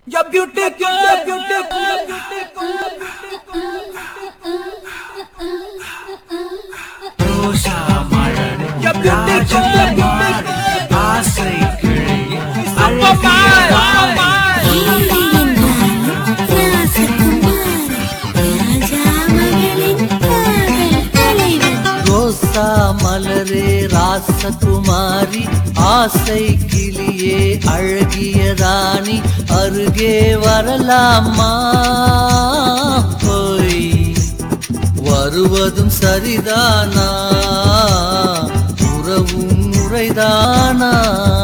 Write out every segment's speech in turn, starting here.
You're beautiful, you're beautiful, you're beautiful, you're beautiful. Rosa Malar You're beautiful, you're beautiful. ஆசை கிளை Superman, Superman. ரோசா மலரே ராசகுமாரி ஆசை கிளியே அழகிய ராணி அருகே வரலாமா போய் வருவதும் சரிதானா உறவும் முறைதானா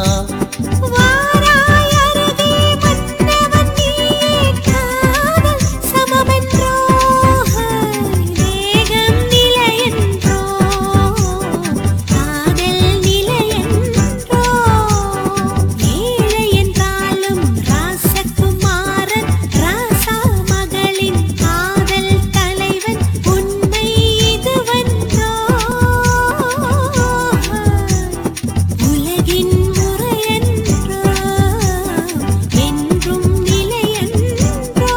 உலகின் முறையன்றோ என்றும் நிலையன்றோ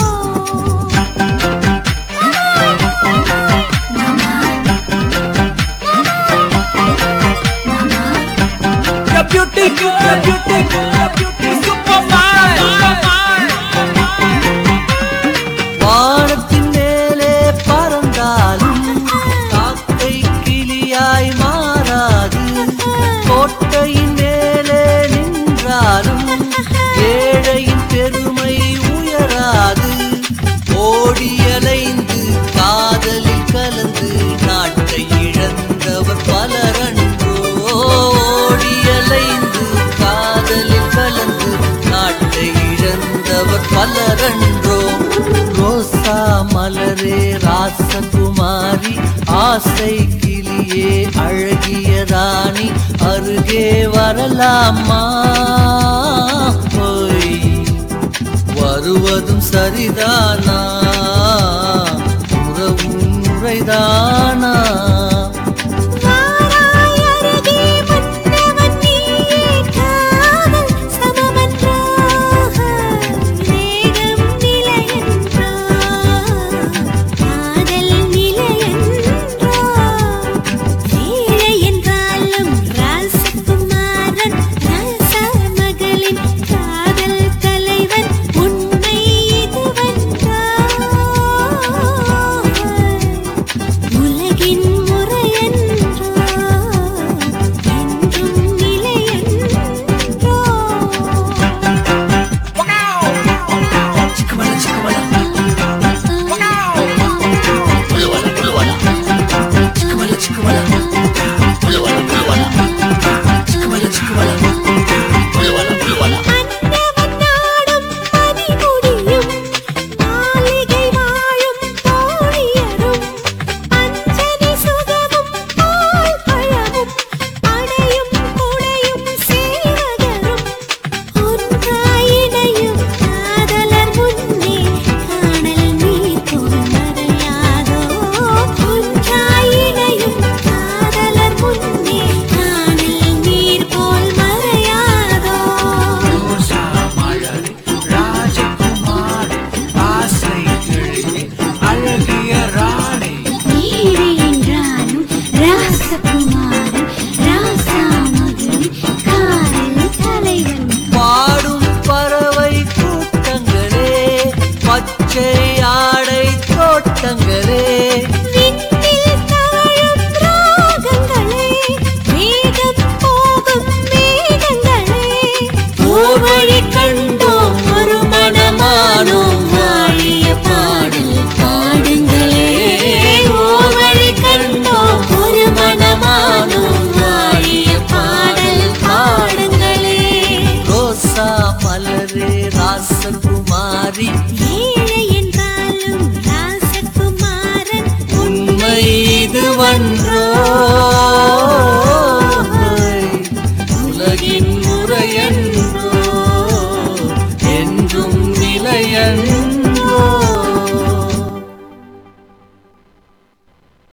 You're beautiful, you're beautiful, you're beautiful. Superman, Superman. வானத்தின் மேலே பறந்தாலும் காக்கை கிளியாய் மாறாது கோட்டையின் மேலே நின்றாலும் ஏழையின் பெருமை உயராது ஓடியலைந்து காதலில் கலந்து நாட்டை இழந்தவர் பலரன்றோ ஓடியலைந்து காதலில் கலந்து நாட்டை இழந்தவர் பலரன்றோ ரோசா மலரே ராசகுமாரி ஆசை கிளியே அழகிய ராணி அருகே வரலாமா போய் வருவதும் சரிதானா உறவும் முறைதானா